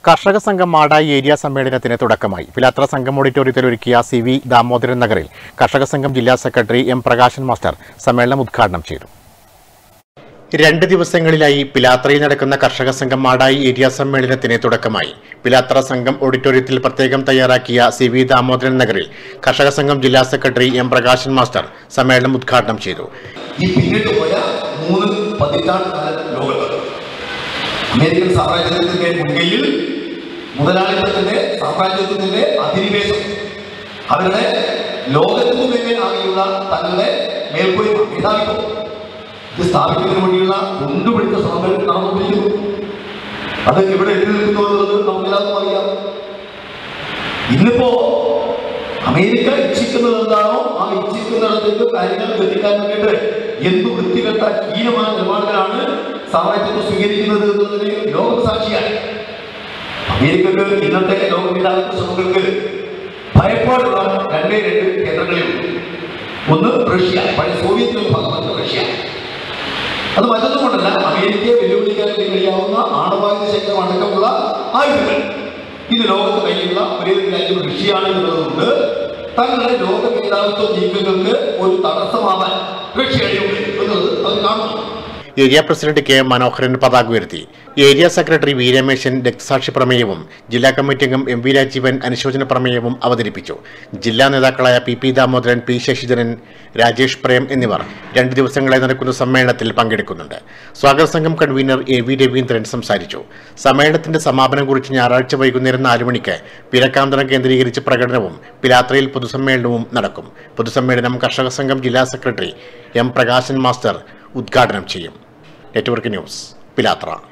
കർഷക സംഘം മാടായി ഏരിയ സമ്മേളനത്തിന് തുടക്കമായി പിലാത്ര സംഘം ഓഡിറ്റോറിയത്തിൽ ഒരുക്കിയ സി വി ദാമോദരൻ നഗറിൽ കർഷക സംഘം ജില്ലാ സെക്രട്ടറി എം പ്രകാശൻ മാസ്റ്റർ സമ്മേളനം ഉദ്ഘാടനം ചെയ്തു രണ്ട് ദിവസങ്ങളിലായി പിലാത്രയിൽ നടക്കുന്ന കർഷക സംഘം മാടായി ഏരിയ സമ്മേളനത്തിന് തുടക്കമായി പിലാത്ര സംഘം ഓഡിറ്റോറിയത്തിൽ പ്രത്യേകം തയ്യാറാക്കിയ സി വി ദാമോദരൻ നഗറിൽ കർഷക സംഘം ജില്ലാ സെക്രട്ടറി എം പ്രകാശൻ മാസ്റ്റർ സമ്മേളനം ഉദ്ഘാടനം ചെയ്തു ഈ പിന്നിട്ട് പോയ മൂന്ന് പതിറ്റാണ്ട് കാല ലോകത്ത് അമേരിക്കൻ സാമ്രാജ്യത്തിന്റെ മുൻകൈയിൽ മുതലാളിത്തത്തിന്റെ സാമ്രാജ്യത്തിന്റെ അധിനിവേശം അവരുടെ ലോകത്തിന് മേലെ ആകെയുള്ള തങ്ങളുടെ മേൽക്കൊയ്മ മേധാവിത്വം ഇത് സ്ഥാപിക്കുന്നതിന് വേണ്ടിയുള്ള കൊണ്ടുപിടിച്ച ശ്രമങ്ങൾ നടന്നുകൊണ്ടിരിക്കുന്നു അത് ഇവിടെ എത്തി നിൽക്കുന്നു എന്നുള്ളത് നമുക്കെല്ലാവർക്കും അറിയാം ഇന്നിപ്പോ അമേരിക്ക ഇച്ഛിക്കുന്നത് എന്താണോ ആ ഇച്ഛിക്കുന്നിടത്തേക്ക് കാര്യങ്ങൾ എത്തിക്കാൻ വേണ്ടിയിട്ട് എന്ത് വൃത്തികെട്ട ഹീനമായ നിലപാടുകളാണ് സാമ്രാജ്യത്തെ സ്വീകരിക്കുന്നത് എന്നതിന് ലോകം സാക്ഷിയാണ് അമേരിക്കക്ക് ഇന്നത്തെ ലോക മേധാവിത്വ ശ്രമങ്ങൾക്ക് ഭയപ്പാടുള്ള രണ്ടേ രണ്ട് കേന്ദ്രങ്ങളിലുണ്ട് ഒന്ന് റഷ്യ പഴയ സോവിയറ്റ് വിഭാഗമായ റഷ്യ അത് മറ്റൊന്നും കൊണ്ടല്ല അമേരിക്കയെ വെല്ലുവിളിക്കാൻ വേണ്ടി കഴിയാവുന്ന ആണവായുധ ശേഖരം അടക്കമുള്ള ആയുധങ്ങൾ ഇത് ലോകത്ത് കയ്യിലുള്ള ഒരേ ഒരു രാജ്യം റഷ്യയാണ് എന്നുള്ളതുകൊണ്ട് തങ്ങളുടെ ലോക മേധാവിത്വ നീക്കങ്ങൾക്ക് ഒരു തടസ്സമാവാൻ റഷ്യ ഇടയുണ്ട് എന്നുള്ളത് അവർ കാണുന്നു ഏരിയ പ്രസിഡന്റ് കെ മനോഹരൻ പതാക ഉയർത്തി ഏരിയ സെക്രട്ടറി വി രമേശൻ രക്തസാക്ഷി പ്രമേയവും ജില്ലാ കമ്മിറ്റി അംഗം എം വി രാജീവൻ അനുശോചന പ്രമേയവും അവതരിപ്പിച്ചു ജില്ലാ നേതാക്കളായ P P Damodaran P Sasidharan Rajesh Prem എന്നിവർ രണ്ട് ദിവസങ്ങളായി നടക്കുന്ന സമ്മേളനത്തിൽ പങ്കെടുക്കുന്നുണ്ട് സ്വാഗത സംഘം കൺവീനർ എ വി രവീന്ദ്രൻ സംസാരിച്ചു സമ്മേളനത്തിന്റെ സമാപനം കുറിച്ച് ഞായറാഴ്ച വൈകുന്നേരം നാല് മണിക്ക് പിരക്കാന്തരം കേന്ദ്രീകരിച്ച് പ്രകടനവും പിലാത്രയിൽ പൊതുസമ്മേളനവും നടക്കും പൊതുസമ്മേളനം കർഷക സംഘം ജില്ലാ സെക്രട്ടറി എം പ്രകാശൻ മാസ്റ്റർ ഉദ്ഘാടനം ചെയ്യും നെറ്റ്വർക്ക് ന്യൂസ് പിലാത്ര